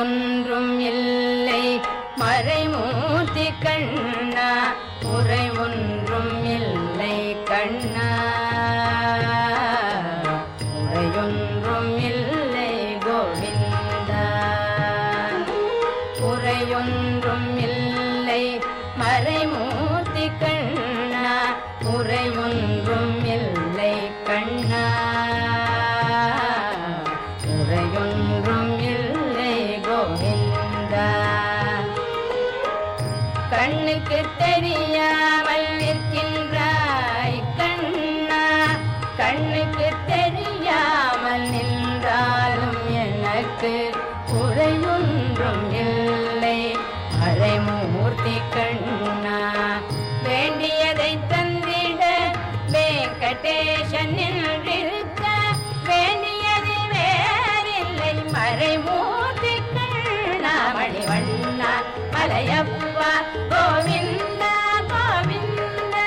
ஒன்றும் இல்லை மறைமூர்த்தி கண்ணா குறை ஒன்றும் இல்லை கண்ணா குறையொன்றும் இல்லை கோவிந்தா குறையொன்றும் இல்லை மறைமூர்த்தி கண்ணா குறையொன்றும் இல்லை கண்ணா குறையொன்றும் இல்லை கோவிந்தா கண்ணுக்கு தெரியாமல் நிற்கின்றாய் கண்ணா கண்ணுக்கு தெரியாமல் நின்றாலும் எனக்கு குறையொன்றும் இல்லை மறைமூர்த்தி கண்ணா வேண்டியதை தந்திட வெங்கடேசன் நின்றிருக்க வேண்டியது வேறில்லை மறைமூர்த்தி கண்ணா மணிவண்ணா மலையப்பா கோவிந்தா கோவிந்தா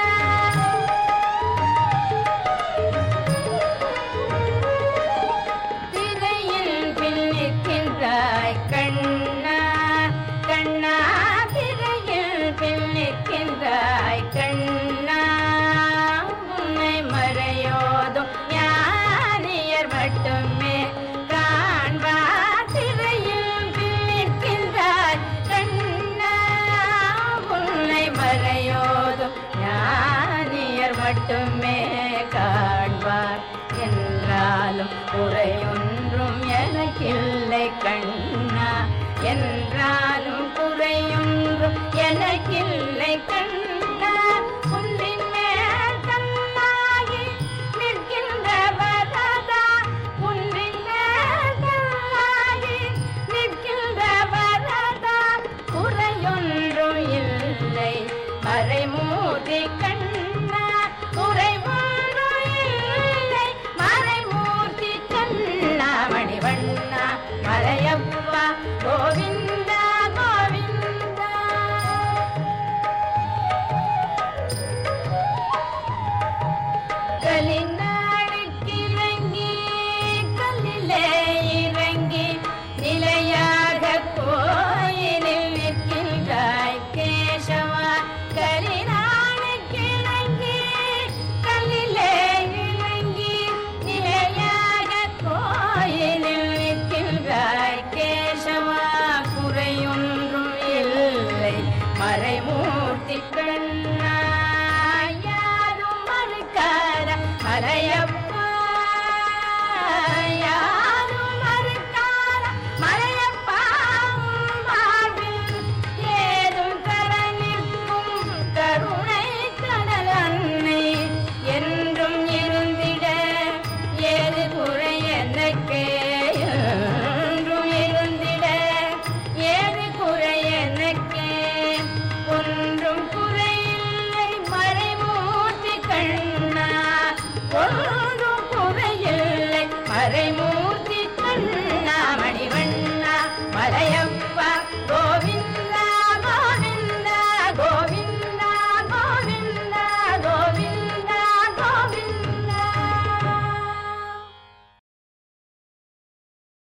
திரையில் பின்னிற்கின்றாய் கண்ணா கண்ணா திரையில் பின்னிற்கின்றாய் கண்ணா உன்னை மறையோதும் ஞானியர் மட்டுமே காண்பார் திரையில் பின்னிற்கின்றாய் கண்ணா உன்னை மறையோதும் ஞானியர் மட்டுமே காண்பார் என்றாலும் குறையொன்றும் எனக்கில்லை கண்ணா என்றாலும் குறையொன்றும் எனக்கில்லை கண்ணா உன்னின் மேல் கண்ணாகி நிற்கின்ற வரதா உன்னின் மேல் கண்ணாகி நிற்கின்ற வரதா குறையொன்றும் இல்லை மறைமூர்த்தி கண்ணா குறைவொன்றும் இல்லை மறைமூர்த்தி கண்ணா மணிவண்ணா மலையப்பா கோவிந்தா கோவிந்தா கலிநாடுக்கிறங்கி கல்லிலே இறங்கி நிலையாக கோயிலில் நிற்கின்றாய் கேசவா கலிநாடுக்கிறங்கி கல்லிலே இறங்கி நிலையாக கோயிலில் நிற்கின்றாய் கேசவா குறையொன்றும் இல்லை மறைமூர்த்தி கண்ணா யாரும் மறுக்காத மலையப்பா யாரும் மறுக்காத மலையப்பா உன் வாழ்வில் ஏதும் தர நிற்கும் கருணை கடல் அன்னை என்றும் இருந்திட ஏது குறை எனக்கு என்றும் இருந்திட ஏது குறை எனக்கு ஒன்றும் குறையில்லை மறைமூர்த்தி கண்ணா ஒன்றும் குறையில்லை மறைமூர்த்தி